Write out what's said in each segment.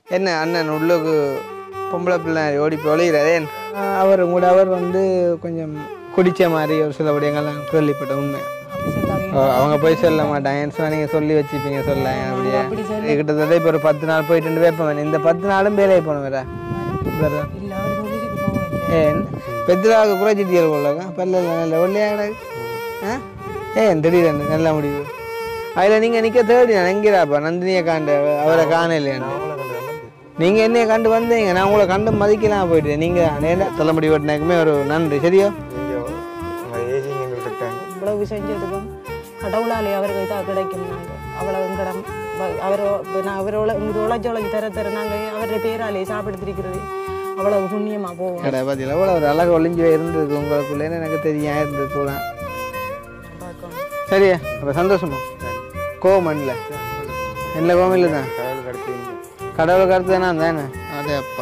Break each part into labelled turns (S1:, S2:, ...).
S1: என்ன அண்ணன் உள்ளுக்கு பொம்பளை பிள்ளை ஓடி போய் ஒளிகிறதேன் அவர் கூட அவர் வந்து கொஞ்சம் குடிச்ச மாதிரி ஒரு சில விடயங்கள்லாம் கேள்விப்பட்ட உண்மை
S2: அப்படி சொல்லாதீங்க
S1: ஓ, அவங்க போய் சொல்ல மாட்டாங்க சொன்னா நீங்க சொல்லி வச்சுப்பீங்க சொல்ல அப்படியே
S2: அப்படி சொல்லி
S1: கிட்டத்தட்ட இப்போ ஒரு பத்து நாள் போயிட்டு வைப்பேன் இந்த பத்து நாளும் வேலையை போன வேற வேற
S2: இல்ல அவர் சொல்லிட்டு போகல
S1: ஏன் பெத்ராவுக்கு குறைச்சிட்டியல் போலக்கா பல்ல நல்ல ஒல்லையா கிடக்கு ஆ ஏன் திடீர்னு நல்ல முடிவு அதில் நீங்கள் நிற்க தேடி நான் எங்கிறாப்பா நந்தினியை காண்டு அவரை காணலையான்னு நீங்கள் என்னைய கண்டு வந்தீங்க நான் உங்களை கண்டு மதிக்கலாம் போயிட்டேன் நீங்கள் நேரம் தலைமுடி வெட்டினாக்குமே ஒரு நன்றி சரியா
S2: இவ்வளவு செஞ்சதுக்கும் கடவுளாலே அவருக்கு இதாக கிடைக்கும் நாங்கள் அவ்வளவு எங்கடம் அவர் நான் அவரோட இங்கே உழைச்சி உழைச்சி தர தர நாங்கள் அவருடைய பேராலே சாப்பிடுத்திருக்கிறது அவ்வளவு புண்ணியமா போவோம்
S1: கடை பார்த்தீங்களா எவ்வளோ ஒரு அழகு ஒளிஞ்சு இருந்தது உங்களுக்குள்ளேன்னு எனக்கு தெரியும் இருந்தது கூட
S2: பார்க்கணும்
S1: சரியா அப்போ சந்தோஷமா கோவம் இல்லை என்ன கோவம் இல்லை தான் கடவுளுக்கு அடுத்து தானே தானே அதே அப்பா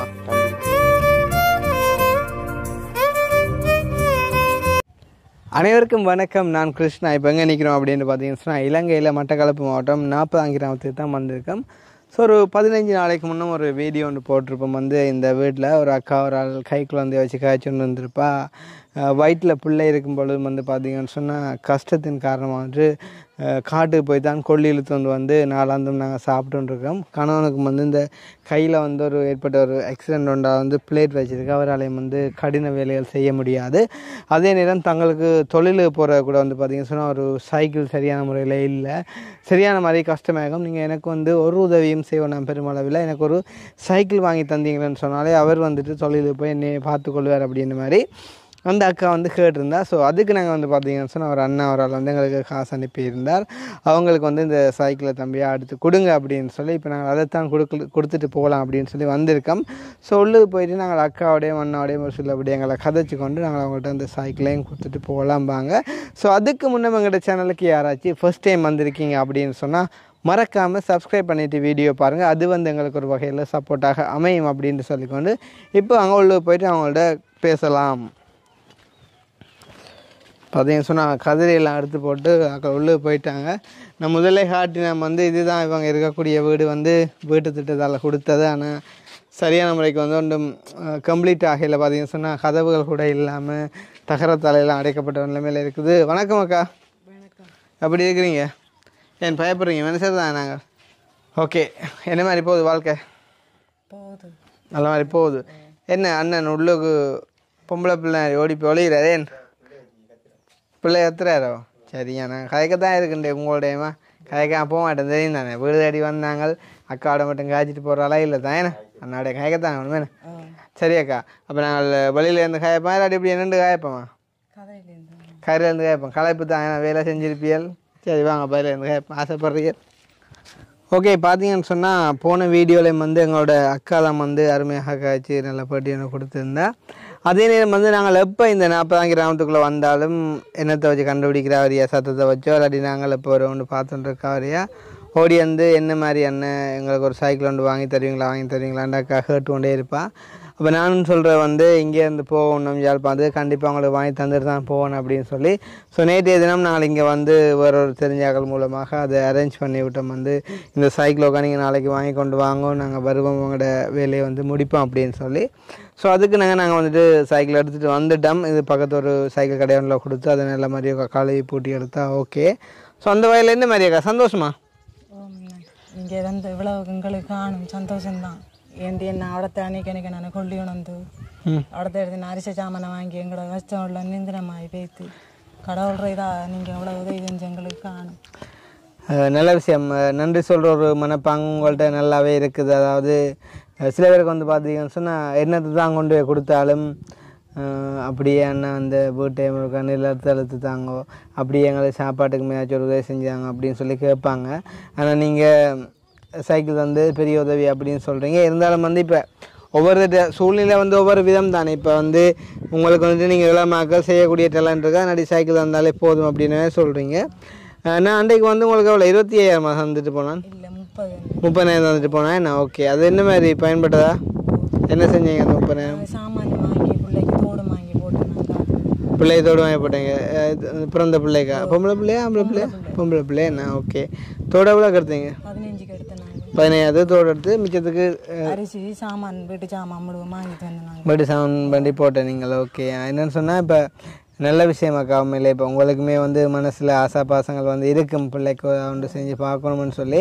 S1: அனைவருக்கும் வணக்கம் நான் கிருஷ்ணா இப்போ எங்கே நிற்கிறோம் அப்படின்னு பார்த்தீங்கன்னா இலங்கையில் மட்டக்களப்பு மாவட்டம் நாற்பதாம் கிராமத்துக்கு தான் வந்திருக்கோம் ஸோ ஒரு பதினஞ்சு நாளைக்கு முன்னும் ஒரு வீடியோ ஒன்று போட்டிருப்போம் வந்து இந்த வீட்டில் ஒரு அக்கா ஒரு ஆள் கை குழந்தைய வச்சு காய்ச்சின்னு வந்திருப்பா வயிற்றில் பிள்ளை இருக்கும் பொழுது வந்து பார்த்தீங்கன்னு சொன்னால் கஷ்டத்தின் காரணமாக வந்து அஹ், காட்டுக்கு போய் தான் கொள்ளி இழுத்து வந்து வந்து நாளாந்தும் நாங்கள் சாப்பிட்டுன்னு இருக்கோம் கணவனுக்கு வந்து இந்த கையில் வந்து ஒரு ஏற்பட்ட ஒரு ஆக்சிடென்ட் ஒன்றா வந்து பிளேட் வச்சிருக்கு அவராலையும் வந்து கடின வேலைகள் செய்ய முடியாது அதே நேரம் தங்களுக்கு தொழிலுக்கு போகிற கூட வந்து பார்த்தீங்கன்னு சொன்னால் ஒரு சைக்கிள் சரியான முறையில் இல்லை சரியான மாதிரி கஷ்டமாகும் நீங்கள் எனக்கு வந்து ஒரு உதவியும் செய்வோம் நான் பெருமளவில் எனக்கு ஒரு சைக்கிள் வாங்கி தந்தீங்கன்னு சொன்னாலே அவர் வந்துட்டு தொழிலுக்கு போய் என்னை பார்த்துக்கொள்வார் அப்படின்ற மாதிரி அந்த அக்கா வந்து கேட்டிருந்தா ஸோ அதுக்கு நாங்கள் வந்து பார்த்தீங்கன்னு சொன்னால் ஒரு அண்ணா ஒரு ஆள் வந்து எங்களுக்கு காசு அனுப்பியிருந்தார் அவங்களுக்கு வந்து இந்த சைக்கிளை தம்பியாக அடுத்து கொடுங்க அப்படின்னு சொல்லி இப்போ நாங்கள் அதைத்தான் கொடுக்க கொடுத்துட்டு போகலாம் அப்படின்னு சொல்லி வந்திருக்கோம் ஸோ உள்ளுக்கு போயிட்டு நாங்கள் அக்காவோடையும் அண்ணாவோடையும் ஒரு சில அப்படி எங்களை கதைச்சு கொண்டு நாங்கள் அவங்கள்ட்ட அந்த சைக்கிளையும் கொடுத்துட்டு போகலாம்பாங்க ஸோ அதுக்கு முன்னே எங்கள்கிட்ட சேனலுக்கு யாராச்சும் ஃபர்ஸ்ட் டைம் வந்திருக்கீங்க அப்படின்னு சொன்னால் மறக்காமல் சப்ஸ்கிரைப் பண்ணிவிட்டு வீடியோ பாருங்கள் அது வந்து எங்களுக்கு ஒரு வகையில் சப்போர்ட்டாக அமையும் அப்படின்னு சொல்லிக்கொண்டு இப்போ அங்கே உள்ள போயிட்டு அவங்கள்ட்ட பேசலாம் பார்த்தீங்கன்னு சொன்னால் கதிரையெல்லாம் எடுத்து போட்டு அங்கே உள்ளே போயிட்டாங்க நான் முதல்ல காட்டி நம்ம வந்து இதுதான் இவங்க இருக்கக்கூடிய வீடு வந்து வீட்டு திட்டத்தால் கொடுத்தது ஆனால் சரியான முறைக்கு வந்து ஒன்றும் கம்ப்ளீட் ஆகலை பார்த்தீங்கன்னு சொன்னால் கதவுகள் கூட இல்லாமல் தகரத்தாலையெல்லாம் அடைக்கப்பட்ட நிலைமையில் இருக்குது வணக்கம் அக்கா எப்படி இருக்கிறீங்க ஏன் பயப்படுறீங்க மனுஷர் தான் நாங்கள் ஓகே என்ன மாதிரி போகுது வாழ்க்கை
S2: போகுது
S1: நல்ல மாதிரி போகுது என்ன அண்ணன் உள்ளுக்கு பொம்பளை பிள்ளை ஓடி போய் ஒளிகிறதேன் பிள்ளை எத்துறாரோ சரியா நான் கதைக்கத்தான் இருக்குண்டே உங்களோடையமா கதைக்காம போக மாட்டேன் தெரியும் தானே வீடு தேடி வந்தாங்க அக்காவோட மட்டும் காய்ச்சிட்டு போகிறாளா இல்லை தான் என்ன அண்ணாடைய கதைக்கத்தான் ஒன்றுமே சரி அக்கா அப்போ நாங்கள் வெளியில இருந்து காயப்போம் இல்லாட்டி இப்படி என்னண்டு காயப்போமா
S2: கதையிலேருந்து
S1: கரையிலேருந்து காயப்போம் களைப்பு தான் ஏன்னா வேலை செஞ்சிருப்பியல் சரி வாங்க பயிலேருந்து காயப்போம் ஆசைப்படுறீங்க ஓகே பார்த்தீங்கன்னு சொன்னால் போன வீடியோலையும் வந்து எங்களோட அக்கா தான் வந்து அருமையாக காய்ச்சி நல்ல பேட்டி எனக்கு கொடுத்துருந்தா அதே நேரம் வந்து நாங்கள் எப்போ இந்த நாற்பதாம் கிராமத்துக்குள்ளே வந்தாலும் என்னத்தை வச்சு கண்டுபிடிக்கிறவரியா சத்தத்தை வச்சோ இல்லாட்டி நாங்கள் இப்போ ஒரு ஒன்று பார்த்துட்டு இருக்கவரியா ஓடி வந்து என்ன மாதிரி அண்ணன் எங்களுக்கு ஒரு சைக்கிள் ஒன்று வாங்கி தருவீங்களா வாங்கி தருவீங்களான்னு அக்கா கேட்டு கொண்டே இருப்பாள் அப்போ நானும் சொல்கிறேன் வந்து இங்கேருந்து போகணும் யாழ்ப்பாணத்து கண்டிப்பாக உங்களுக்கு வாங்கி தந்துட்டு தான் போகணும் அப்படின்னு சொல்லி ஸோ நேற்றைய தினம் நாங்கள் இங்கே வந்து வேற ஒரு தெரிஞ்சாக்கள் மூலமாக அதை அரேஞ்ச் பண்ணி விட்டோம் வந்து இந்த சைக்கிள் நீங்கள் நாளைக்கு வாங்கி கொண்டு வாங்க நாங்கள் வருவோம் உங்களோட வேலையை வந்து முடிப்போம் அப்படின்னு சொல்லி ஸோ அதுக்கு நாங்கள் நாங்கள் வந்துட்டு சைக்கிள் எடுத்துகிட்டு வந்துட்டோம் இது பக்கத்து ஒரு சைக்கிள் கடையில் கொடுத்து அதை நல்ல மாதிரி கழுவி பூட்டி எடுத்தா ஓகே ஸோ அந்த வகையில் என்ன மாதிரியாக்கா சந்தோஷமா
S2: இங்கே வந்து இவ்வளவு எங்களுக்கு காணும் சந்தோஷம்தான் ஏண்டி என்ன அடத்த அன்னைக்கு எனக்கு நான் கொள்ளி உணர்ந்து
S1: ம்
S2: அடுத்த எடுத்து அரிசி சாமானை வாங்கி எங்களோட கஷ்டம் உள்ள நிந்திரமாய் பேத்து கடவுள் இதா நீங்கள் எவ்வளோ உதவி செஞ்சு எங்களுக்கு காணும்
S1: அஹ் நல்ல விஷயம் அஹ் நன்றி சொல்கிற ஒரு மனப்பாங்கு உங்கள்கிட்ட நல்லாவே இருக்குது அதாவது அஹ் சில பேருக்கு வந்து பார்த்தீங்கன்னு சொன்னால் என்னத்தை தான் கொண்டு போய் கொடுத்தாலும் அஹ் அப்படியே அண்ணன் அந்த வீட்டை முழுக்க நிலத்தை அழுத்து தாங்கோ அப்படியே எங்களுக்கு சாப்பாட்டுக்கு மேட்ச் ஒரு உதவி செஞ்சாங்க அப்படின்னு சொல்லி கேட்பாங்க ஆனால் நீங்கள் சைக்கிள் வந்து பெரிய உதவி அப்படின்னு சொல்கிறீங்க இருந்தாலும் வந்து இப்போ ஒவ்வொரு ட- சூழ்நிலை வந்து ஒவ்வொரு விதம் தானே இப்போ வந்து உங்களுக்கு வந்துட்டு நீங்கள் இளமாக்கள் செய்யக்கூடிய டேலண்ட் இருக்கா நடி சைக்கிள் தந்தாலே போதும் அப்படின்னு சொல்கிறீங்க நான் அன்றைக்கு வந்து உங்களுக்கு எவ்வளோ இருபத்தி ஐயாயிரம் மாதம் வந்துட்டு போனான்
S2: இல்லை முப்பது
S1: முப்பதாயிரம் வந்துட்டு போனேன் என்ன ஓகே அது என்ன மாதிரி பயன்பட்டதா என்ன செஞ்சீங்க அந்த முப்பதாயிரம்
S2: நாங்கள் சாமான் வாங்கி பிள்ளைக்கு தோடு வாங்கி போட்டு நாங்கள்
S1: பிள்ளை தோடு வாங்கி போட்டீங்க அஹ் இது பிறந்த பிள்ளைக்கா பொம்பளை பிள்ளையா ஆம்பளை பிள்ளையா பொம்பளை பிள்ளையா என்ன ஓகே தோடு எவ்வளோ கருத்தீங்க
S2: பதினஞ்சுக்கு எடுத்த நாங்கள்
S1: பதினையாவது தோடு எடுத்து மிச்சத்துக்கு அஹ்,
S2: அரிசி சாமான் வீட்டு சாமான் முழுவதும் வாங்கிட்டு வந்து நாங்கள்
S1: படி சவுண்ட் பண்ணி போட்டேன் நீங்கள் ஓகே என்னன்னு சொன்னால் இப்போ நல்ல விஷயமாக்கா உண்மையிலே இப்போ உங்களுக்குமே வந்து மனசில் ஆசா பாசங்கள் வந்து இருக்கும் பிள்ளைக்கு ஒன்று செஞ்சு பார்க்கணும்னு சொல்லி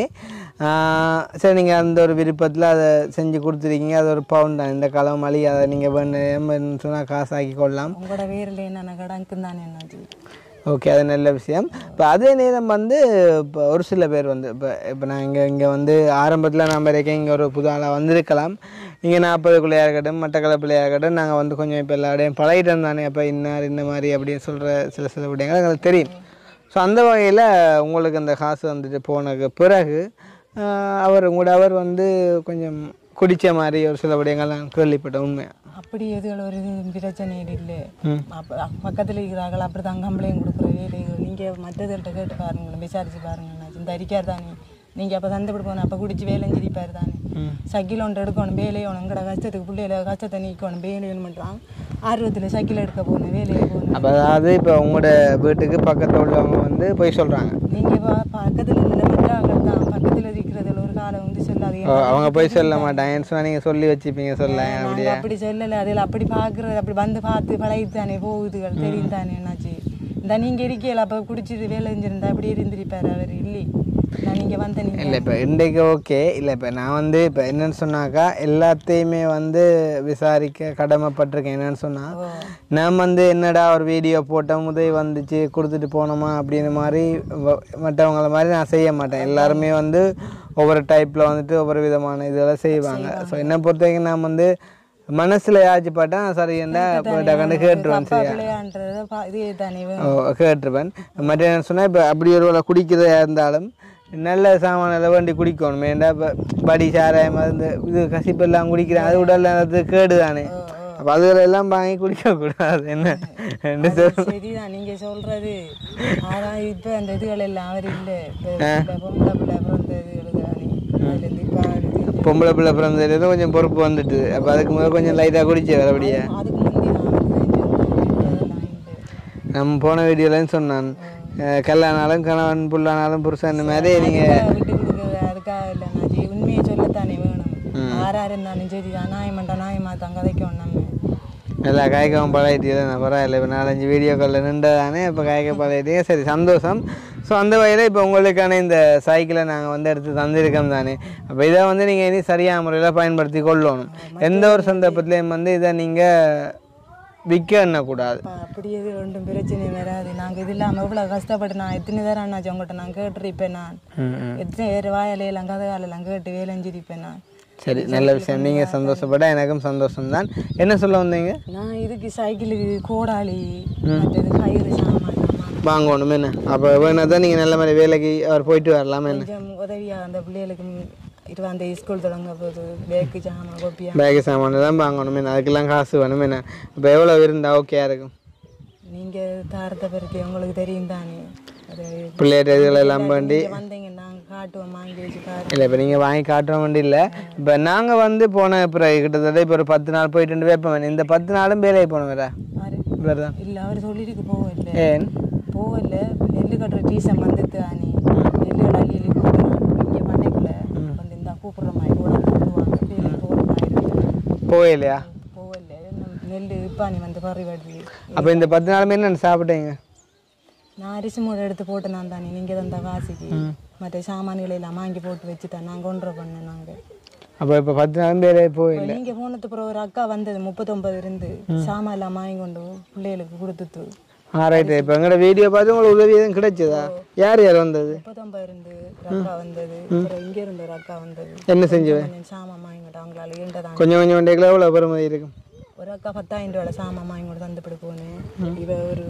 S1: ஆஹ், சரி நீங்கள் அந்த ஒரு விருப்பத்தில் அதை செஞ்சு கொடுத்துருக்கீங்க அது ஒரு பவுன் தான் இந்த காலம் மழை அதை நீங்கள் வேணும்னு சொன்னால் காசாக்கி கொள்ளலாம்
S2: உங்களோட வேரில் என்னென்ன கணக்கு தானே என்னாச்சு
S1: ஓகே அது நல்ல விஷயம் இப்போ அதே நேரம் வந்து இப்போ ஒரு சில பேர் வந்து இப்போ இப்போ நான் இங்கே இங்கே வந்து ஆரம்பத்தில் நான் வரைக்கும் இங்கே ஒரு புது ஆளாக வந்திருக்கலாம் இங்கே நாற்பதுக்குள்ளையாக இருக்கட்டும் மட்டக்களப்பிள்ளையாக இருக்கட்டும் நாங்கள் வந்து கொஞ்சம் இப்போ எல்லாரையும் பழகிட்டோம் தானே அப்போ இன்னார் இந்த மாதிரி அப்படின்னு சொல்கிற சில சில விடயங்கள் எங்களுக்கு தெரியும் ஸோ அந்த வகையில் உங்களுக்கு அந்த காசு வந்துட்டு போனதுக்கு பிறகு ஆஹ், அவர் உங்களோட அவர் வந்து கொஞ்சம் குடித்த மாதிரி ஒரு சில விடயங்கள் நான் கேள்விப்பட்டேன் உண்மையாக
S2: அப்படி எதுகள் ஒரு இது பிரச்சனை இல்லை அப்போ பக்கத்தில் இருக்கிறார்கள் அப்படி தான் கம்ப்ளைண்ட் கொடுக்குற வேலைகள் நீங்கள் மற்றதுகிட்ட கேட்டு பாருங்களேன் விசாரிச்சு பாருங்க இந்த அரிக்கார் தானே நீங்கள் அப்போ சந்தைப்பட்டு போன அப்போ குடிச்சு வேலை செஞ்சிருப்பார் தானே சைக்கிள் ஒன்று எடுக்கணும் வேலையோணும் எங்கட கஷ்டத்துக்கு பிள்ளையில கஷ்டத்தை நீக்கணும் வேலையும் பண்ணுறான் ஆர்வத்தில் சைக்கிள் எடுக்க போகணும் வேலையை போகணும்
S1: அப்போ அதாவது இப்போ உங்களோட வீட்டுக்கு பக்கத்தில் உள்ளவங்க வந்து போய் சொல்கிறாங்க
S2: நீங்கள் பக்கத்தில் இல்லை மற்றாங்க தான் பக்கத்தில் இருக்கிறதுல ஒரு காலம் வந்து சொல்லாதீங்க
S1: ஓ, அவங்க போய் சொல்ல மாட்டாங்க சொன்னா நீங்க சொல்லி வச்சுப்பீங்க சொல்ல
S2: நாங்க அப்படி சொல்லல அதில் அப்படி பார்க்குறது அப்படி வந்து பார்த்து பழகி தானே போகுதுகள் தெரியும் தானே என்னாச்சு இந்த நீங்க இருக்கீங்களா அப்போ குடிச்சிட்டு வேலை செஞ்சிருந்தா அப்படி இருந்திருப்பாரு அவர் இல்லை நான் நீங்க வந்த நீங்க
S1: இல்லை இப்போ இன்றைக்கு ஓகே இல்லை இப்போ நான் வந்து இப்போ என்னன்னு சொன்னாக்கா எல்லாத்தையுமே வந்து விசாரிக்க கடமைப்பட்டிருக்கேன் என்னன்னு சொன்னால் நான் வந்து என்னடா ஒரு வீடியோ போட்டோம் உதவி வந்துச்சு கொடுத்துட்டு போனோமா அப்படின்னு மாதிரி வ- மற்றவங்கள மாதிரி நான் செய்ய மாட்டேன் எல்லாருமே வந்து ஒவ்வொரு டைப்பில் வந்துட்டு ஒவ்வொரு விதமான இதெல்லாம் செய்வாங்க ஸோ என்னை பொறுத்த வரைக்கும் நான் வந்து மனசில் யாச்சும் பட்டா சரி என்ன டக்குன்னு கேட்டுருவேன்
S2: அப்பா
S1: சரியா
S2: பிள்ளையான்றத பா- இதே தானே
S1: ஓ கேட்டிருப்பேன் மற்ற என்ன சொன்னால் இப்போ அப்படி ஒரு வேளை குடிக்கிறதா இருந்தாலும் நல்ல சாமானில் வேண்டி குடிக்கணும் ஏன்டா இப்போ படி சாராயம் இந்த இது கசிப்பெல்லாம் குடிக்கிறேன் அது உடல் நலத்துக்கு கேடு தானே அப்போ அதுல எல்லாம் வாங்கி குடிக்கக்கூடாது என்ன ரெண்டு சொல்
S2: சரிதான் நீங்க சொல்றது ஆனா இப்ப அந்த இதுகள் எல்லாம் அவர் இல்ல இப்ப பொம்பளை பிள்ளை பிறந்த இதுகள் தானே அதுல இருந்து இப்ப ஆடுது.
S1: பொம்பளை பிள்ளை பிறந்ததுலேருந்து கொஞ்சம் பொறுப்பு வந்துட்டு அப்போ அதுக்கு முதல்ல கொஞ்சம் லைட்டாக குடிச்சு வரபடியா
S2: அதுக்கு முந்தி நான் அதெல்லாம் இல்லை
S1: நம்ம போன வீடியோலன்னு சொன்னான் அஹ் கல்யாணாலும் கணவன் புல்லானாலும் புருஷன் இந்த மாதிரி நீங்கள்
S2: விட்டு கொடுக்குறது அதுக்காக இல்லை நான் ஜி- உண்மையை சொல்லத்தானே வேணும் யாரா இருந்தாலும் சரி தான் நாயமாட்டா நாயமா தான் கதைக்கணும் நம்ம
S1: நல்லா காய்க்கவும் பழகிட்டீங்க நான் பரவாயில்ல இப்போ நாலஞ்சு வீடியோக்களில் நின்றதானே இப்போ காய்க்க பழகிட்டீங்க சரி சந்தோஷம் ஸோ அந்த வகையில் இப்போ உங்களுக்கான இந்த சைக்கிளை நாங்கள் வந்து எடுத்து தந்திருக்கோம் தானே அப்போ இதை வந்து நீங்கள் இனி சரியான முறையில் பயன்படுத்தி கொள்ளணும் எந்த ஒரு சந்தர்ப்பத்திலையும் வந்து இதை நீங்கள் விற்க எண்ணக்கூடாது
S2: அப்ப அப்படி எது ஒன்றும் பிரச்சனை வராது நாங்க இது இல்லாம எவ்வளவு கஷ்டப்பட்டு நான் எத்தனை தரம் அண்ணாச்சி உங்கள்கிட்ட நான் கேட்டிருப்பேன் நான்
S1: ம், ம்.
S2: எத்தனை பேர் வாயிலையெல்லாம் கதை காலெல்லாம் கேட்டு வேலைஞ்சிருப்பேன் நான்
S1: சரி நல்ல விஷயம் நீங்கள் சந்தோஷப்பட எனக்கும் சந்தோஷம்தான் என்ன சொல்ல வந்தீங்க
S2: நான் இதுக்கு சைக்கிளுக்கு கோடாளி மற்றது கயிறு சாமான் சாமான்
S1: வாங்கணும் என்ன அப்போ வேணா தான் நீங்கள் நல்ல மாதிரி வேலைக்கு அவர் போயிட்டு வரலாம் என்ன
S2: கொஞ்சம் உதவியா அந்த பிள்ளைகளுக்கு இருபது அந்த ஸ்கூல் தொடங்க போகுது பேக்கு சாமான் கோப்பியா
S1: பேக்கு சாமான் தான் வாங்கணும் என்ன அதுக்கெல்லாம் காசு வேணும் என்ன இப்போ எவ்வளோ இருந்தா ஓகேயா இருக்கும்
S2: நீங்க தாரத்தை பிறகு உங்களுக்கு தெரியும் தானே அது
S1: பிள்ளைகிட்ட இதுல எல்லாம் பண்ணி
S2: நீங்க வந்தீங்க நாங்க காட்டுவோம் வாங்கி வச்சு காட்டு
S1: இல்லை இப்போ நீங்கள் வாங்கி காட்டுற வேண்டி இல்லை இப்போ நாங்கள் வந்து போன பிறகு கிட்டத்தட்ட இப்போ ஒரு பத்து நாள் போயிட்டு வந்து வைப்போம் இந்த பத்து நாளும் வேலைக்கு போனோம் வேற
S2: யாரு
S1: வேறு தான்
S2: இல்ல அவர் சொல்லிட்டு போகல
S1: ஏன்
S2: போகல நெல்லு கட்டுற டீசன் வந்துட்டு அணி நெல்லுகள் அள்ளி அள்ளி கொடுக்குறான் இங்கே பண்ணைக்குள்ள வந்து இந்த கூப்பிடுற மாதிரி கூட கூப்பிடுவாங்க வேலைக்கு போகிற மாதிரி இருக்கு.
S1: போகலையா
S2: போகல நம்ம நெல் இப்பானி வந்து பறி வருது
S1: அப்போ இந்த பத்து நாளுமே என்ன சாப்பிட்டீங்க
S2: நான் அரிசி மூடை எடுத்து போட்டு நான் தானே நீங்கள் தந்த காசுக்கு மற்ற சாமான்களை எல்லாம் வாங்கி போட்டு வச்சுட்டேன் நான் கொண்டு பண்ணேன் நாங்கள்
S1: அப்போ இப்போ பத்து நாளும் வேலையை போகல
S2: நீங்க போனதுக்கு அப்புறம் ஒரு அக்கா வந்தது முப்பத்தொன்பது இருந்து சாமான் எல்லாம் வாங்கி கொண்டு பிள்ளைகளுக்கு கொடுத்துட்டு
S1: ஆ ரைட்டு இப்போ எங்களோட வீடியோ பார்த்து உங்களுக்கு உதவி எதுவும் கிடைச்சதா யார் யார் வந்தது
S2: முப்பத்தொன்பது இருந்து ஒரு அக்கா வந்தது அப்புறம் இங்க இருந்து ஒரு அக்கா வந்தது
S1: என்ன செஞ்சுவேன்
S2: கொஞ்சம் சாமான் வாங்கி கொண்டு அவங்களால ஏண்டதான்
S1: கொஞ்சம் கொஞ்சம் வண்டிகளை எவ்வளோ பெருமதி இருக்கும்
S2: ஒரு அக்கா பத்தாயிரம் ரூபாய் சாமான் வாங்கி கொண்டு தந்துப்படி போனேன் இவ ஒரு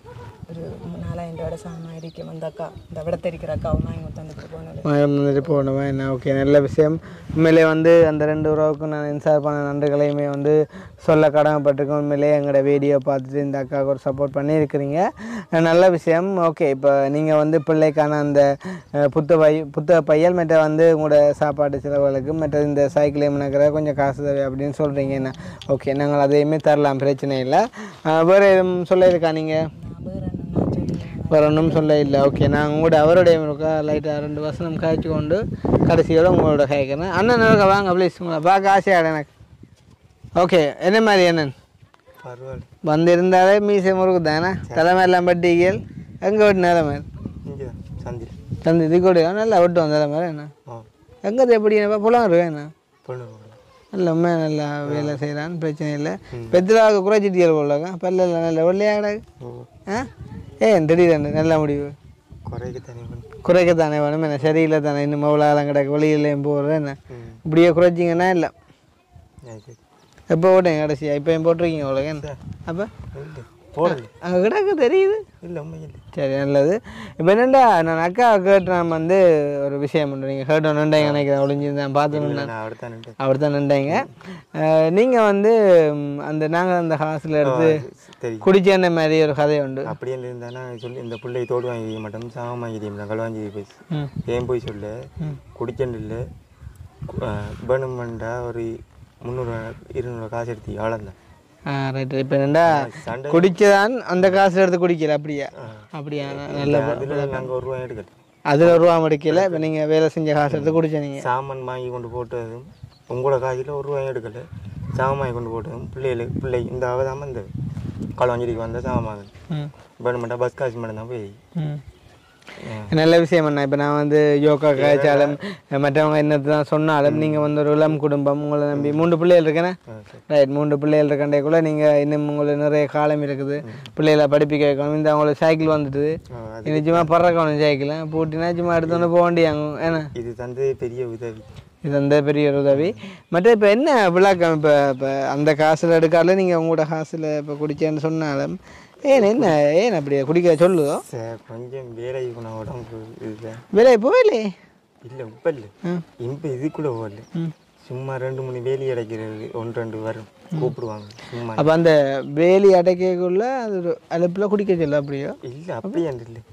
S2: ஒரு நாலாயிரம் ரூபாய் சாமான் இருக்கும் அந்த அக்கா இந்த விடத்தரிக்கிற அக்காவும் வாங்கி கொண்டு தந்துப்படி போனது
S1: வந்துட்டு போகணுமா என்ன ஓகே நல்ல விஷயம் உண்மையிலே வந்து அந்த ரெண்டு உறவுக்கும் நான் இன்சார் பண்ண நன்றிகளையுமே வந்து சொல்ல கடமைப்பட்டிருக்கேன் உண்மையிலே எங்களோட வீடியோ பார்த்துட்டு இந்த அக்காவுக்கு ஒரு சப்போர்ட் பண்ணியிருக்கிறீங்க அஹ் நல்ல விஷயம் ஓகே இப்போ நீங்கள் வந்து பிள்ளைக்கான அந்த அஹ், புத்த பை புத்தக பையல் மற்ற வந்து உங்களோட சாப்பாடு செலவுகளுக்கு மற்ற இந்த சைக்கிள் எம்னக்கிற கொஞ்சம் காசு தேவை அப்படின்னு சொல்கிறீங்க என்ன ஓகே நாங்கள் அதையுமே தரலாம் பிரச்சனை இல்லை அஹ், வேறு எதுவும் சொல்லியிருக்கா நீங்கள்
S2: நான் வேற என்ன சொல்லுவேன்
S1: வேறு ஒன்றும் சொல்ல இல்லை ஓகே நான் உங்களோட அவருடைய லைட்டாக ரெண்டு வசனம் காய்ச்சி கொண்டு கடைசியோட உங்களோட கேட்குறேன் அண்ணன் இருக்க வாங்க ப்ளீஸ் உங்களை பார்க்க ஆசையாடு எனக்கு ஓகே என்ன மாதிரி அண்ணன்
S3: பரவாயில்ல
S1: வந்திருந்தாலே மீசை முறுக்கு தானே தலைமையெல்லாம் பட்டிகள் எங்கே வெட்டு நிலைமை
S3: இங்கே சந்தில்
S1: தந்து இது கூட நல்லா வெட்டுவோம் தலைமை என்ன
S3: ஆ
S1: எங்கே எப்படி புலம் இருக்கு என்ன
S3: பொண்ணு
S1: நல்ல உண்மை நல்லா வேலை செய்கிறான் பிரச்சனை இல்லை பெத்திலாவுக்கு குறைச்சிட்டியல் போலங்க பல்லெல்லாம் நல்ல வெள்ளையாக கிடக்கு
S3: ஓ
S1: ஆ ஏன் திடீர்னு நல்ல முடிவு
S3: குறைக்கு தனி பண்ணு
S1: குறைக்கத்தானே வேணும் என்ன சரியில்லை தானே இன்னும் எவ்வளோ ஆழம் கிடக்கு வெளியிலையும் போடுறேன் என்ன
S3: ம்
S1: இப்படியே குறைச்சிங்கன்னா இல்லை
S3: சரி சரி
S1: எப்போ போட்டேன் கடைசியா இப்போயும் போட்டிருக்கீங்க அவ்வளோ என்ன அப்போ
S3: இல்லை போடல
S1: அங்கே கிடக்கு தெரியுது
S3: இல்லை உண்மை இல்லை
S1: சரி நல்லது இப்போ என்னண்டா நான் அக்கா கேட்டு நான் வந்து ஒரு விஷயம் பண்ணுறேன் நீங்கள் கேட்டோம் நின்றாங்க நினைக்கிறேன் ஒளிஞ்சிருந்தேன் பார்த்து
S3: இல்லை நான் அடுத்த நின்று
S1: அவர் தான் நின்றாங்க நீங்கள் வந்து ம், அந்த நாங்கள் அந்த ஹாஸ்டலில் எடுத்து
S3: தெரியும்
S1: குடிச்சேன்ன மாதிரி ஒரு கதை உண்டு
S3: அப்படியே இருந்தானா சொல்லி இந்த பிள்ளை தோடு வாங்கி வைக்க மாட்டோம் சாமம் வாங்கி வைக்க மாட்டோம் களவாஞ்சி போய்
S1: ம்
S3: ஏன் போய் சொல்ல குடிச்சண்டு இல்லை வேணுமெண்டா ஒரு முந்நூறு இருநூறு காசு எடுத்து ஆளந்தான்
S1: ஆ ரைட் இப்போ என்னண்டா
S3: சண்டை
S1: குடிச்சதான் அந்த காசு எடுத்து குடிக்கல அப்படியா அப்படியா நல்ல
S3: அதில் நாங்கள் ஒரு ரூபாய் எடுக்கல
S1: அதில் ஒரு ரூபா முடிக்கல இப்போ நீங்கள் வேலை செஞ்ச காசு எடுத்து குடிச்ச நீங்கள்
S3: சாமான் வாங்கி கொண்டு போட்டதும் உங்களோட காசில் ஒரு ரூபாயும் எடுக்கல சாமான் வாங்கி கொண்டு போட்டதும் பிள்ளைகளுக்கு பிள்ளை இந்த அவதாம இந்த களவாஞ்சிக்கு வந்த சாமான்
S1: ம்
S3: வேணுமெண்டா பஸ் காசு மட்டும் தான் போய்
S1: ம் நல்ல விஷயம் அண்ணா இப்போ நான் வந்து யோகா காய்ச்சாலும் மற்றவங்க என்னது தான் சொன்னாலும் நீங்கள் வந்து ஒரு இளம் குடும்பம் உங்களை நம்பி மூன்று பிள்ளைகள் இருக்கேனே ரைட் மூன்று பிள்ளைகள் இருக்கண்டேக்குள்ள நீங்கள் இன்னும் உங்களுக்கு நிறைய காலம் இருக்குது பிள்ளைகளை படிப்பிக்க வைக்கணும் இந்த அவங்களுக்கு சைக்கிள் வந்துட்டு இது சும்மா பறக்கணும் சைக்கிள் பூட்டினா சும்மா எடுத்தோன்னு போக வேண்டியாங்க ஏன்னா
S3: இது தந்து பெரிய உதவி
S1: இது அந்த பெரிய ஒரு உதவி மற்ற இப்போ என்ன விளக்கம் இப்போ இப்போ அந்த காசில் எடுக்கால நீங்கள் உங்களோட காசில் இப்போ குடிச்சேன்னு சொன்னாலும் ஏன் என்ன ஏன் அப்படி குடிக்க சொல்லுதோ
S3: சார் கொஞ்சம் வேலை போன உடம்பு இல்லை
S1: விலை போயிலே
S3: இல்லை இப்போ இல்லை இப்போ இதுக்குள்ளே போகல சும்மா ரெண்டு மூணு வேலி அடைக்கிறது ஒன்று ரெண்டு வரும் கூப்பிடுவாங்க சும்மா
S1: அப்போ அந்த வேலி அடைக்கக்குள்ள அது ஒரு அலுப்பில் குடிக்க சொல்ல அப்படியோ
S3: இல்லை அப்படியே இல்லை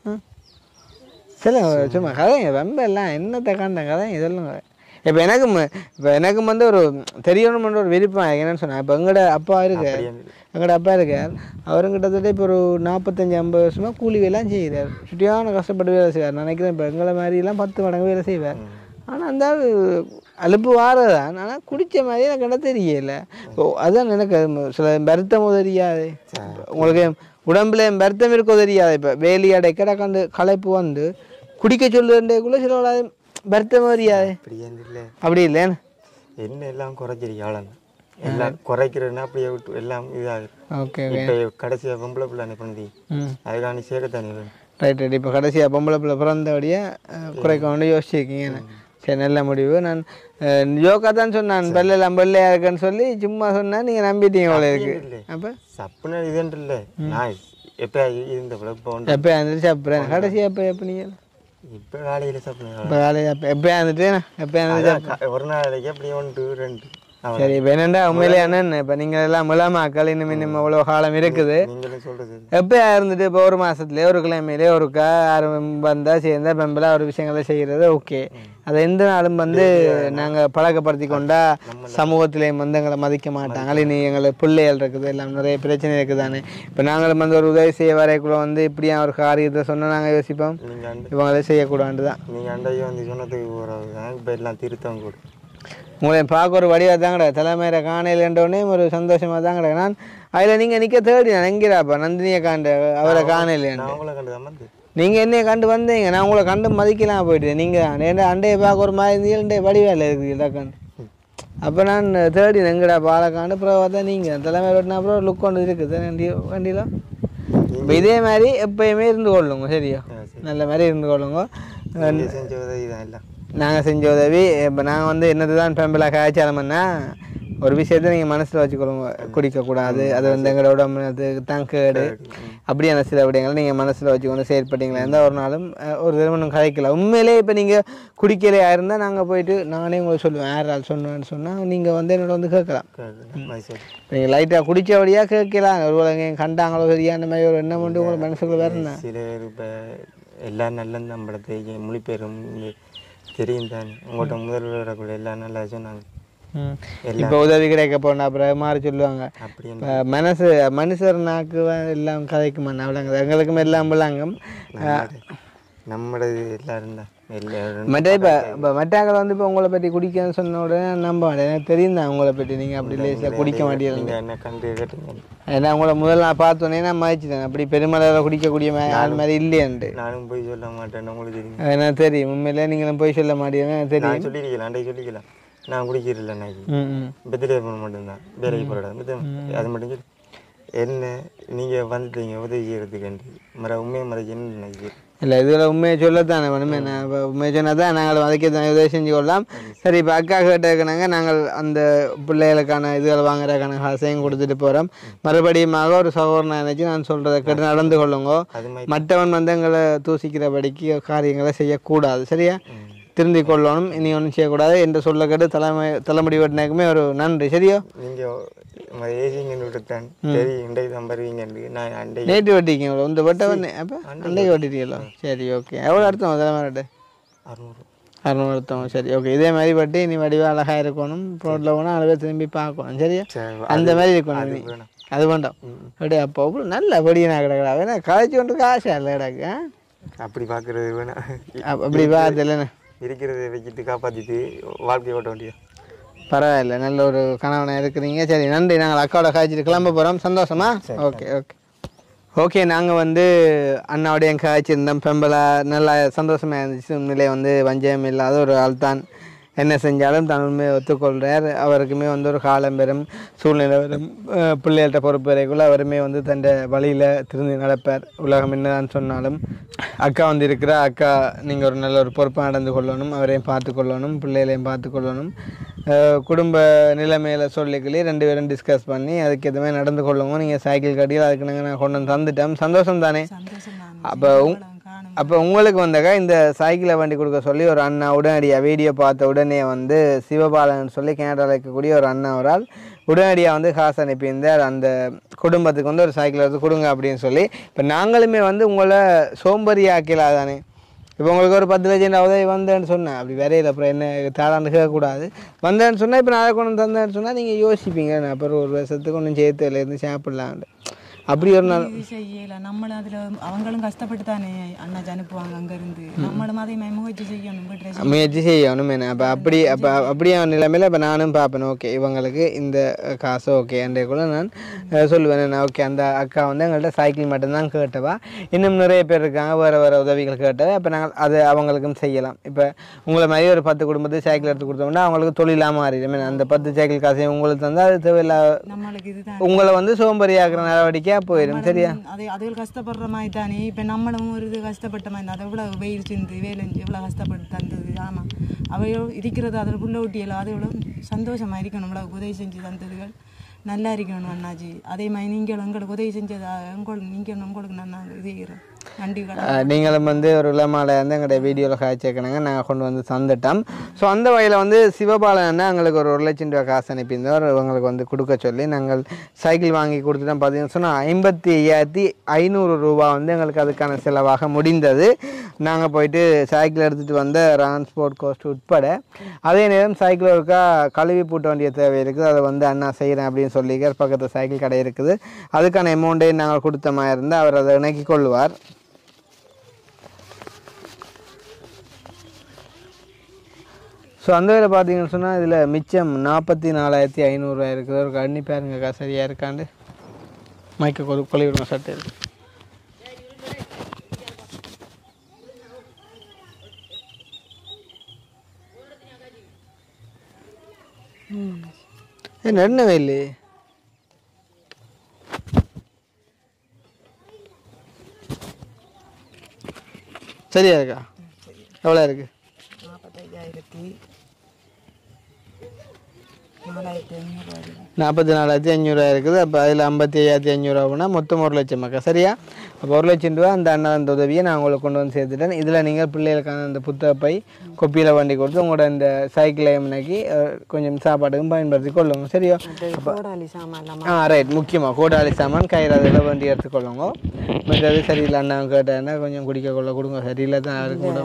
S1: சில சும்மா கதைங்க ரொம்ப எல்லாம் என்னத்தை காண்ட கதைங்க சொல்லுங்க இப்போ எனக்கு இப்போ எனக்கு வந்து ஒரு தெரியணும்ன்ற ஒரு விருப்பம் என்னன்னு சொன்னேன் இப்போ எங்களோட அப்பா இருக்கு
S3: அப்படியே இல்லை
S1: எங்களோட அப்பா இருக்கார் அவரும் கிட்டத்தட்ட இப்போ ஒரு நாற்பத்தஞ்சு ஐம்பது வருஷமாக கூலி வேலைலாம் செய்கிறார் சுட்டியான கஷ்டப்பட்டு வேலை செய்வார் நான் நினைக்கிறேன் இப்போ எங்களை மாதிரிலாம் பத்து மடங்கு வேலை செய்வார் ஆனால் அந்த ஆள் அலுப்பு வாரதான் ஆனால் குடித்த மாதிரி எனக்கு என்ன தெரியல ஓ அதான் எனக்கு அது சில வருத்தம் தெரியாது உங்களுக்கு உடம்புல வருத்தம் இருக்கோ தெரியாது இப்போ வேலி அடைக்கடை கண்டு களைப்பு வந்து குடிக்க சொல்லுன்றக்குள்ளே சில வருத்தம் தெரியாது
S3: அப்படியே இல்லை
S1: அப்படி இல்லைன்னு
S3: என்ன எல்லாம் குறைச்சிருக்கு ஆளன் எல்லாம் குறைக்கிறதுனா அப்படியே விட்டு எல்லாம் இதாகுது
S1: ஓகே
S3: இப்போ கடைசியாக பொம்பளை பிள்ளை பண்ணி
S1: ம்
S3: அதுக்கான சேர்க்கத்தானே வேணும்
S1: ரைட் ரைட் இப்போ கடைசியாக பொம்பளை பிள்ளை பிறந்தபடியே அஹ், குறைக்க வேண்டிய யோசிச்சிருக்கீங்க சரி நல்ல முடிவு நான் அஹ், யோகா தான் சொன்னான் பல்லெல்லாம் பல்லையா இருக்குன்னு சொல்லி சும்மா சொன்னா நீங்கள் நம்பிட்டீங்க போல இருக்கு
S3: இல்லை
S1: அப்போ
S3: சப்புன இதுன்ட்டு இல்லை நான் எப்போ இருந்த பிள்ளை இப்போ ஒன்று
S1: எப்போ இருந்துச்சு அப்புறம் கடைசி எப்போ எப்போ நீங்கள்
S3: இப்போ காலையில் சப்புன
S1: இப்போ வேலையை எப்போ எப்போ இருந்துட்டு எப்போ இருந்துச்சு
S3: ஒரு நாளைக்கு அப்படியே ஒன்று ரெண்டு அவ்வளோ
S1: சரி இப்போ என்னண்டா உண்மையிலே அண்ணன் இப்போ நீங்கள் எல்லாம் மிளமாக்கள் இன்னும் இன்னும் இவ்வளோ காலம் இருக்குது
S3: நீங்களும் சொல்கிறது
S1: எப்போ இருந்துட்டு இப்போ ஒரு மாசத்துலயே ஒரு கிழமையிலே ஒருக்கா யாரும் வந்தா சேர்ந்தா பெம்பலா ஒரு விஷயங்களை செய்கிறது ஓகே அதை எந்த நாளும் வந்து நாங்கள் பழக்கப்படுத்தி கொண்டா சமூகத்திலேயும் வந்து எங்களை மதிக்க மாட்டாங்க இனி எங்களுக்கு பிள்ளைகள் இருக்குது எல்லாம் நிறைய பிரச்சனை இருக்குது தானே இப்போ நாங்களும் வந்து ஒரு உதவி செய்ய வரைக்குள்ள வந்து இப்படியா ஒரு காரியத்தை சொன்னால் நாங்கள் யோசிப்போம்
S3: நீங்கள் அண்டை
S1: இவங்களே செய்யக்கூடாது தான்
S3: நீங்கள் அண்டையே வந்து சொன்னதுக்கு போகிறது இப்போ எல்லாம் திருத்தம் கூட
S1: உங்களை பார்க்க ஒரு வடிவாக தான் கிடையாது தலைமையில காணையிலன்றோடனே ஒரு சந்தோஷமாக தான் கிடையாது நான் அதில் நீங்கள் நிற்க தேடி நான் எங்கிறாப்பா நந்தினியை காண்ட அவரை காணையிலேன்னு
S3: நான் உங்களை கண்டு தான் வந்து
S1: நீங்கள் என்னைய கண்டு வந்தீங்க நான் உங்களை கண்டு மதிக்கலாம் போயிட்டு நீங்கள் ஏன்டா அண்டையை பார்க்க ஒரு மாதிரி இருந்தீங்க வடிவேல இருக்குது இலக்கண்டு அப்போ நான் தேடி எங்கடா பாலக்காண்டு அப்புறம் பார்த்தா நீங்கள் தலைமை வெட்டினா அப்புறம் லுக் கொண்டு இருக்குது வண்டி வண்டியில் இப்போ இதே மாதிரி எப்பயுமே இருந்து கொள்ளுங்க சரியா
S3: ஆ, சரி
S1: நல்ல மாதிரி இருந்து கொள்ளுங்க
S3: நீங்கள் செஞ்ச உதவி தான் எல்லாம்
S1: நாங்கள் செஞ்ச உதவி இப்போ நாங்கள் வந்து என்னது தான் பெம்பிளாக காய்ச்சாலம்னா ஒரு விஷயத்தை நீங்கள் மனசில் வச்சுக்கொள்ளுங்க குடிக்கக்கூடாது அது வந்து எங்களோட உடம்புக்கு தான் கேடு அப்படியான சில விடயங்களை நீங்கள் மனசில் வச்சுக்கொண்டு செயற்பட்டீங்களா இருந்தால் ஒரு நாளும் அஹ், ஒரு திருமணம் கதைக்கலாம் உண்மையிலே இப்போ நீங்கள் குடிக்கலையா இருந்தால் நாங்கள் போயிட்டு நானே உங்களுக்கு சொல்லுவேன் யார் ஆள் சொன்னேன்னு சொன்னால் நீங்கள் வந்து என்னோட வந்து கேட்கலாம்
S3: மைசூர்
S1: நீங்கள் லைட்டாக குடித்தபடியாக கேட்கலாம் ஒருவேளை எங்க கண்டாங்களோ சரியா அந்த மாதிரி ஒரு எண்ணம் உண்டு உங்களுக்கு மனசுக்குள்ள வேறு என்ன
S3: சில பேர் இப்போ எல்லாம் நல்ல நம்மள தெரியும் மொழிபெயரும் தெரியும் தானே உங்கள்கிட்ட முதல்வரை கூட எல்லாம் நல்லா சொன்னாங்க
S1: ம். இப்போ உதவி கிடைக்க போனா அப்புறம் மாறி சொல்லுவாங்க
S3: அப்படி
S1: இப்போ மனசு மனுஷர் நாக்கு வ- எல்லாம் கதைக்குமா விளங்குது எங்களுக்கும் எல்லாம் விளங்கும்
S3: நம்மளது எல்லாரும் தான் எல்லாரும்
S1: மற்ற இப்போ இப்போ மற்றாக்கள் வந்து இப்போ உங்களை பற்றி குடிக்கன்னு சொன்ன உடனே நான் நம்ப மாட்டேன் எனக்கு தெரியும் தான் உங்களை பற்றி நீங்கள் அப்படி லேசாக குடிக்க மாட்டீங்க
S3: நீங்க என்ன கண்டு கேட்டீங்க
S1: ஏன்னா உங்களை முதல்ல நான் பார்த்தோன்னே நான் மதிச்சிட்டேன் அப்படி பெருமளவில் குடிக்கக்கூடிய மா- ஆள் மாதிரி இல்லையான்ட்டு
S3: நானும் போய் சொல்ல மாட்டேன் உங்களுக்கு தெரியும்
S1: எனக்கு தெரியும் உண்மையிலே நீங்களும் போய் சொல்ல மாட்டீங்க எனக்கு தெரியும்
S3: நான் சொல்லியிருக்கலாம் அன்றைக்கு சொல்லிக்கலாம் நான் குடிக்கிறதில்ல அன்னைக்கு
S1: ம் ம்
S3: பர்த்டே பண்ண மட்டும்தான் வேலைக்கு போகிற அது மட்டும் சொல்லி என்ன நீங்கள் வந்துட்டீங்க உதவி செய்யறதுக்கு மற உண்மையை மறைச்சு என்ன நினைக்கிறேன்
S1: இல்லை இதில் உண்மையை சொல்லத்தானே வேணுமே நான் இப்போ உண்மையை சொன்னால் தான் நாங்கள் அதுக்கே தான் உதவி செஞ்சு கொள்ளலாம் சரி இப்போ அக்கா கேட்டதுக்குனாங்க நாங்கள் அந்த பிள்ளைகளுக்கான இதுகளை வாங்குறதுக்கான காசையும் கொடுத்துட்டு போகிறோம் மறுபடியுமாக ஒரு சகோதரனை நினச்சி நான் சொல்கிறத கேட்டு நடந்து கொள்ளுங்க
S3: அது மாதிரி
S1: மற்றவன் வந்து எங்களை தூசிக்கிறபடிக்கு காரியங்களை செய்யக்கூடாது சரியா திருந்தி கொள்ளணும் இனி ஒன்றும் செய்யக்கூடாது என்று சொல்ல கேட்டு தலைமை தலைமுடி வெட்டினதுக்குமே ஒரு நன்றி சரியா
S3: நீங்கள் ஏசிங்க விட்டுத்தான் சரி இன்றைக்கு தான் வருவீங்கன்னு நான் அண்டை
S1: நேற்று வெட்டிக்கீங்களோ இந்த வெட்ட வந்து அப்போ அன்றைக்கு வெட்டிட்டீங்களோ சரி ஓகே எவ்வளோ அர்த்தம் தலைமை வெட்டு
S3: அறுநூறு
S1: அறுநூறு அர்த்தம் சரி ஓகே இதே மாதிரி வெட்டி நீ வடிவாக அழகாக இருக்கணும் ரோட்டில் போனால் அழகாக திரும்பி பார்க்கணும் சரியா
S3: சரி
S1: அந்த மாதிரி இருக்கணும் நீ
S3: வேணாம்.
S1: அது வேண்டாம் அப்படியே அப்போ அவ்வளோ நல்ல படியனா கிடக்குறா வேணா கதைச்சு கொண்டு ஆசை இல்லை கிடக்கு ஆ?
S3: அப்படி பார்க்கறது வேணாம்
S1: அப்ப- அப்படி பார்த்து இல்லைண்ணே
S3: இருக்கிறத வச்சுட்டு காப்பாற்றிட்டு வாழ்க்கை ஓட்ட வேண்டிய
S1: பரவாயில்ல நல்ல ஒரு கணவனாக இருக்கிறீங்க சரி நன்றி நாங்கள் அக்காவோட காய்ச்சிட்டு கிளம்ப போகிறோம் சந்தோஷமா ஓகே ஓகே ஓகே நாங்கள் வந்து அண்ணாவோடைய காய்ச்சிருந்தோம் பெம்பலா நல்லா சந்தோஷமாக இருந்துச்சு உண்மையிலே வந்து வஞ்சகம் இல்லாத ஒரு ஆள் தான் என்ன செஞ்சாலும் தான் உண்மையை ஒத்துக்கொள்கிறார் அவருக்குமே வந்து ஒரு காலம் பெறும் சூழ்நிலை வரும் அஹ் பிள்ளைகள்கிட்ட பொறுப்பு வரைக்குள்ள அவருமே வந்து தன் வழியில் திருந்தி நடப்பார் உலகம் என்னதான் சொன்னாலும் அக்கா வந்து இருக்கிற அக்கா நீங்கள் ஒரு நல்ல ஒரு பொறுப்பாக நடந்து கொள்ளணும் அவரையும் பார்த்து கொள்ளணும் பிள்ளைகளையும் பார்த்து கொள்ளணும் அஹ் குடும்ப நிலைமையில சொல்லிக்கலி ரெண்டு பேரும் டிஸ்கஸ் பண்ணி அதுக்கு எதுவுமே நடந்து கொள்ளுங்க நீங்கள் சைக்கிள் கட்டியில் அதுக்கு நாங்கள் நான் கொண்டு வந்து தந்துட்டோம் சந்தோஷம் தானே
S2: சந்தோஷம் தான்
S1: அப்போ உங்
S2: காணும்
S1: அப்போ உங்களுக்கு வந்தாக்கா இந்த சைக்கிளை வண்டி கொடுக்க சொல்லி ஒரு அண்ணா உடனடியாக வீடியோ பார்த்த உடனே வந்து சிவபாலன் சொல்லி கேனடாவில் இருக்கக்கூடிய ஒரு அண்ணா ஒரு ஆள் உடனடியாக வந்து காசு அனுப்பியிருந்தார் அந்த குடும்பத்துக்கு வந்து ஒரு சைக்கிள் எடுத்து கொடுங்க அப்படின்னு சொல்லி இப்போ நாங்களுமே வந்து உங்களை சோம்பேறி ஆக்கலாம் தானே இப்போ உங்களுக்கு ஒரு பத்து லட்சம் உதவி வந்தேன்னு சொன்னேன் அப்படி வரையில அப்புறம் என்ன தாடான்னு கேட்கக்கூடாது வந்தேன்னு சொன்னால் இப்போ நான் கொண்டு வந்து தந்தேன்னு சொன்னால் நீங்கள் யோசிப்பீங்க நான் அப்புறம் ஒரு வருஷத்துக்கு ஒன்றும் சேர்த்து இருந்து சாப்பிட்லான்ட்டு அப்படி ஒரு நாள்
S2: இது செய்யல நம்மளும் அதுல அவங்களும் கஷ்டப்பட்டு தானே அண்ணாச்சி அனுப்புவாங்க அங்க இருந்து நம்மளும் அதை முயற்சி செய்யணும் வீட்டுல
S1: முயற்சி செய்யணும் என்ன அப்போ அப்படி அப்போ அப்படியே நிலைமையில் இப்போ நானும் பார்ப்பேன் ஓகே இவங்களுக்கு இந்த காசு ஓகே கூட நான் அஹ், சொல்லுவேன் நான் ஓகே அந்த அக்கா வந்து எங்கள்கிட்ட சைக்கிள் மட்டும்தான் கேட்டவா இன்னும் நிறைய பேர் இருக்காங்க வேறு வேறு உதவிகள் கேட்டவா அப்போ நாங்கள் அது அவங்களுக்கும் செய்யலாம் இப்போ உங்களை மாதிரி ஒரு பத்து குடும்பத்துக்கு சைக்கிள் எடுத்து கொடுத்தோம்னா அவங்களுக்கு தொழிலாக மாறிடும் அந்த பத்து சைக்கிள் காசையும் உங்களுக்கு தந்தால் அது தேவையில்லா
S2: நம்மளுக்கு இதுதான்
S1: உங்களை வந்து சோம்பேறியாக்குற நடவடிக்கையாக போயிடும் சரியா
S2: அது அதுகள் கஷ்டப்படுற மாதிரி தானே இப்போ நம்மளும் ஒரு இது கஷ்டப்பட்ட மாதிரி அதை எவ்வளோ வெயில் சிந்து வேலைஞ்சு எவ்வளோ கஷ்டப்பட்டு தந்தது ஆமாம் அவையோ இருக்கிறது அதில் புள்ள ஊட்டியெல்லாம் அது எவ்வளோ சந்தோஷமாக இருக்கணும் இவ்வளோ உதவி செஞ்சு தந்ததுகள் நல்லா இருக்கணும் அண்ணாஜி அதே மாதிரி நீங்கள் எங்களுக்கு உதவி செஞ்சதா உங்களுக்கு நீங்கள் உங்களுக்கு நான் இது செய்கிறோம் நன்றி கடன்
S1: அஹ் நீங்களும் வந்து ஒரு இளமாலை வந்து எங்களுடைய வீடியோவில் காய்ச்சிக்கணுங்க நாங்கள் கொண்டு வந்து தந்துட்டோம் ஸோ அந்த வகையில் வந்து சிவபாலன் அண்ணா எங்களுக்கு ஒரு ஒரு லட்சம் ரூபா காசு அனுப்பியிருந்தவர் இவங்களுக்கு வந்து கொடுக்க சொல்லி நாங்கள் சைக்கிள் வாங்கி கொடுத்துட்டோம் பார்த்தீங்கன்னு சொன்னால் ஐம்பத்தி ஐயாயிரத்தி ஐநூறு ரூபா வந்து எங்களுக்கு அதுக்கான செலவாக முடிந்தது நாங்கள் போயிட்டு சைக்கிள் எடுத்துகிட்டு வந்த டிரான்ஸ்போர்ட் காஸ்ட் உட்பட அதே நேரம் சைக்கிள் ஒருக்கா கழுவி பூட்ட வேண்டிய தேவை இருக்குது அதை வந்து அண்ணா செய்கிறேன் அப்படின்னு சொல்லிக்கார் பக்கத்தில் சைக்கிள் கடை இருக்குது அதுக்கான அமௌண்ட்டை நாங்கள் கொடுத்த மாதிரி இருந்தால் அவர் அதை இணக்கி கொள்வார் ஸோ அந்த வேலை பார்த்தீங்கன்னு சொன்னால் இதில் மிச்சம் நாற்பத்தி நாலாயிரத்தி ஐநூறுரூவா இருக்குது ஒரு கண்ணி பாருங்கக்கா சரியாக இருக்காண்டு மைக்க கொழு கொழி விடுங்க சட்டை இருக்கு ஏ நடுனவே இல்லையே சரியா இருக்கா எவ்வளோ இருக்குது
S2: நாற்பத்தையாயிரத்தி நாலாயிரத்தி ஐநூறுரூவா
S1: நாற்பத்தி நாலாயிரத்தி அஞ்சூறுவா இருக்குது அப்போ அதில் ஐம்பத்தி ஐயாயிரத்தி அஞ்சூறுவானா மொத்தம் ஒரு லட்சம் மக்கா சரியா அப்போ ஒரு லட்சம் ரூபா அந்த அண்ணன் அந்த உதவியை நான் உங்களுக்கு கொண்டு வந்து சேர்த்துட்டேன் இதில் நீங்கள் பிள்ளைகளுக்கான அந்த புத்தக பை கொப்பியில் வண்டி கொடுத்து உங்களோட இந்த சைக்கிளை முன்னாக்கி கொஞ்சம் சாப்பாட்டுக்கும் பயன்படுத்தி கொள்ளுங்க சரியா
S2: கோடாலி சாமான்
S1: ஆ ரைட் முக்கியமாக கோடாலி சாமான் கயிறு அதில் வண்டி எடுத்துக்கொள்ளுங்க மற்றது சரியில்லை அண்ணன் கேட்டேன்னா கொஞ்சம் குடிக்க கொள்ள கொடுங்க சரியில்லை தான் யாருக்கு கூட
S2: இது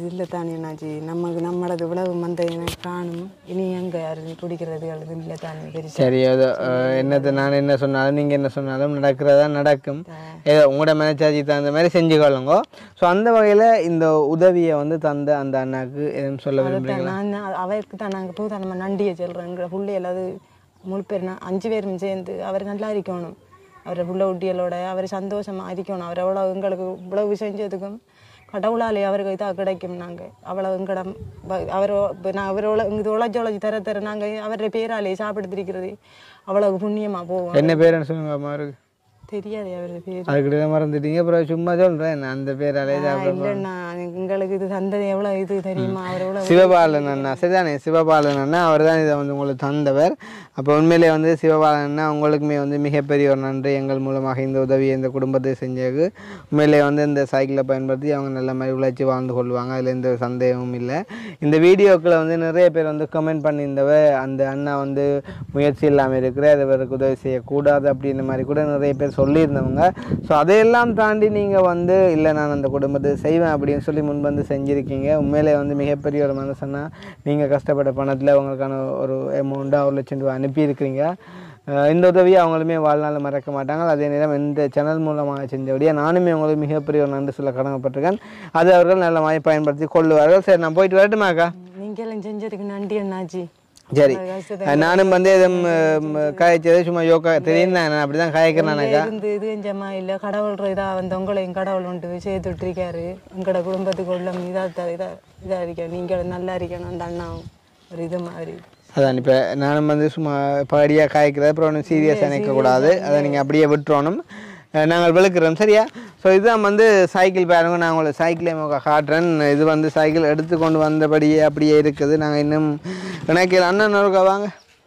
S2: இது இல்லை தானே என்னாச்சு நமக்கு நம்மளது இவ்வளவு மந்த காணும் இனி எங்க யாரு குடிக்கிறது அது இல்லை தானே பெருசா
S1: சரி ஏதோ அஹ், என்னது நான் என்ன சொன்னாலும் நீங்கள் என்ன சொன்னாலும் நடக்கிறதா நடக்கும் ஏதோ உங்களோட மனச்சாட்சி தகுந்த மாதிரி செஞ்சுக்கொள்ளுங்க ஸோ அந்த வகையில் இந்த உதவியை வந்து தந்த அந்த அண்ணாக்கு எதுவும் சொல்ல விரும்புறீங்களா
S2: நான் நான் அவருக்கு தான் நாங்கள் போய் நம்ம நண்டியை சொல்கிறோம் எங்களை பிள்ளைகள் அது முழு பேர் நான் அஞ்சு பேரும் சேர்ந்து அவர் நல்லா இருக்கணும் அவரை புள்ள குட்டிகளோட அவர் சந்தோஷமா இருக்கணும் அவர் எவ்வளோ எங்களுக்கு இவ்வளவு செஞ்சதுக்கும் கடவுளாலே அவருக்கு இதாக கிடைக்கும் நாங்கள் அவ்வளோ எங்கடம் அவர் நான் அவர் உல இது உழைச்சி உழைச்சி தர தர நாங்கள் அவருடைய பேராலே சாப்பிடுத்திருக்கிறது அவ்வளவு புண்ணியமாக போவோம்
S1: என்ன பேருன்னு சொல்லுங்க அம்மா இருக்கு
S2: தெரியாது அவருடைய பேர்
S1: அதுக்கிட்ட மறந்துட்டீங்க அப்புறம் சும்மா சொல்கிறேன் அந்த பேராலே
S2: இல்லைண்ணா எங்களுக்கு இது தந்தது எவ்வளோ இது தெரியுமா அவர் எவ்வளோ
S1: சிவபாலன் அண்ணா சரிதானே சிவபாலன் அண்ணா அவர் தான் இதை வந்து உங்களுக்கு தந்தவர் அப்போ உண்மையிலே வந்து சிவபாலன் அண்ணா உங்களுக்குமே வந்து மிகப்பெரிய ஒரு நன்றி எங்கள் மூலமாக இந்த உதவியை இந்த குடும்பத்தை செஞ்சது உண்மையிலே வந்து இந்த சைக்கிளை பயன்படுத்தி அவங்க நல்ல மாதிரி உழைச்சி வாழ்ந்து கொள்வாங்க அதில் எந்த ஒரு சந்தேகமும் இல்லை இந்த வீடியோக்களை வந்து நிறைய பேர் வந்து கமெண்ட் பண்ணியிருந்தவ அந்த அண்ணா வந்து முயற்சி இல்லாமல் இருக்கிற அவருக்கு உதவி செய்யக்கூடாது அப்படின்ற மாதிரி கூட நிறைய பேர் சொல்லியிருந்தவங்க ஸோ அதையெல்லாம் தாண்டி நீங்கள் வந்து இல்லை நான் அந்த குடும்பத்தை செய்வேன் அப்படின்னு சொல்லி முன் வந்து செஞ்சுருக்கீங்க உண்மையிலே வந்து மிகப்பெரிய ஒரு மனசன்னா நீங்கள் கஷ்டப்பட்ட பணத்தில் உங்களுக்கான ஒரு அமௌண்ட்டாக ஒரு லட்சம் ரூபாய் அனுப்பியிருக்கிறீங்க அஹ் இந்த உதவியை அவங்களுமே வாழ்நாள் மறக்க மாட்டாங்க அதே நேரம் இந்த சேனல் மூலமாக செஞ்சபடியே நானுமே உங்களுக்கு மிகப்பெரிய ஒரு நன்றி சொல்ல கடமைப்பட்டிருக்கேன் அது அவர்கள் நல்ல மாதிரி பயன்படுத்தி கொள்ளுவார்கள் சரி நான் போயிட்டு வரட்டுமாக்கா
S2: நீங்களும் செஞ்சதுக்கு நன்றி அண்ணாச்சி
S1: சரி அஹ் நானும் வந்து எதுவும் காய்ச்சது சும்மா யோகா தெரியும் நான் அப்படி தான் காய்க்கிறேனாக்கா
S2: இருந்து இது செஞ்சமா இல்ல கடவுள் இதா வந்து உங்களையும் கடவுள் உண்டு சேர்த்து விட்டுருக்காரு உங்களோட குடும்பத்துக்கு உள்ள இதா த- இதா இதா இருக்க நீங்க நல்லா இருக்கணும் அந்த அண்ணாவும் ஒரு இது மாதிரி
S1: அதான் இப்போ நானும் வந்து சும்மா படியாக காய்க்கிறது அப்புறம் ஒன்றும் சீரியஸாக நிற்கக்கூடாது அதை நீங்கள் அப்படியே விட்டுறணும் அஹ் நாங்கள் விழுக்கிறோம் சரியா ஸோ இதுதான் வந்து சைக்கிள் பாருங்க நான் உங்களுக்கு சைக்கிளே முக காட்டுறேன் இது வந்து சைக்கிள் எடுத்து கொண்டு வந்தபடியே அப்படியே இருக்குது நாங்கள் இன்னும் எனக்கு அண்ணன் இருக்கா வாங்க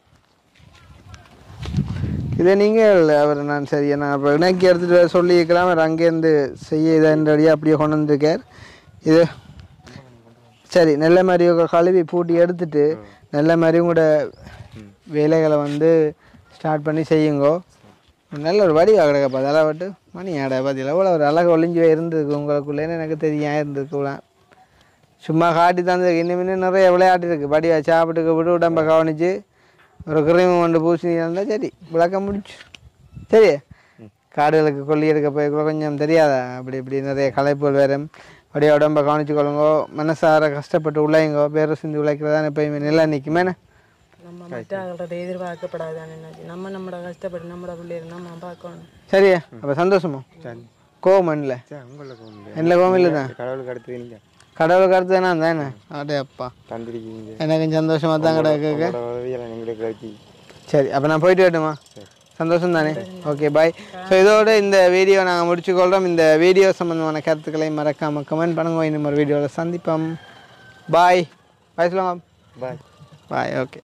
S1: இதை நீங்கள் அவர் நான் சரி நான் அப்புறம் இணைக்கி எடுத்துகிட்டு வர சொல்லியிருக்கலாம் அவர் அங்கேருந்து செய்ய இதன்றடியாக அப்படியே கொண்டு வந்திருக்கார் இது சரி நல்ல மாதிரி ஒரு கழுவி பூட்டி எடுத்துட்டு நல்ல மாதிரி உங்களோட வேலைகளை வந்து ஸ்டார்ட் பண்ணி செய்யுங்கோ நல்ல ஒரு வடிவா கிடக்கப்பா அதெல்லாம் விட்டு மணி ஆட பார்த்தீங்களா எவ்வளோ ஒரு அழகு ஒளிஞ்சு இருந்திருக்கு உங்களுக்குள்ளேன்னு எனக்கு தெரியும் இருந்திருக்கலாம் சும்மா காட்டி தந்ததுக்கு இன்னும் இன்னும் நிறைய விளையாட்டு இருக்குது படிவா சாப்பிட்டுக்கு விட்டு உடம்ப கவனிச்சு ஒரு கிரீம் கொண்டு பூசி இருந்தால் சரி விளக்கம் முடிச்சு சரி காடுகளுக்கு கொல்லி எடுக்க போய் கூட கொஞ்சம் தெரியாதா அப்படி இப்படி நிறைய களைப்புகள் வேறு அப்படியே உடம்ப கவனிச்சுக்கொள்ளுங்கோ மனசார கஷ்டப்பட்டு உழைங்கோ பேர சிந்தி உழைக்கிறதா எப்பயுமே நல்லா நிற்குமேண்ணே
S2: நம்ம மற்றவர்கள்ட்ட எதிர்பார்க்கப்படாது அண்ணாச்சி நம்ம நம்மளோட கஷ்டப்பட்டு நம்மளோட பிள்ளைகள் நம்ம பார்க்கணும்
S1: சரியா அப்போ சந்தோஷமா கோவம் இல்லை
S3: சரி உங்களுக்கு உண்டு.
S1: என்ன கோவம் இல்லை தான்
S3: கடவுளுக்கு அடுத்தது நீங்கள்
S1: கடவுளுக்கு அடுத்து தானே தானே அடே அப்பா
S3: தந்திருக்கீங்க
S1: எனக்கு சந்தோஷமாக தான் கிடக்கு
S3: உங்களோட உதவியெல்லாம் எங்களுக்கு கிடைச்சி
S1: சரி அப்போ நான் போயிட்டு வரட்டுமா சந்தோஷம் தானே ஓகே பாய் ஸோ இதோட இந்த வீடியோ நாங்கள் முடிச்சுக்கொள்கிறோம் இந்த வீடியோ சம்மந்தமான கருத்துக்களை மறக்காமல் கமெண்ட் பண்ணுங்க இன்னும் ஒரு வீடியோவில் சந்திப்போம் பாய் பாய் சொல்லுங்க
S3: பாய்
S1: பாய் ஓகே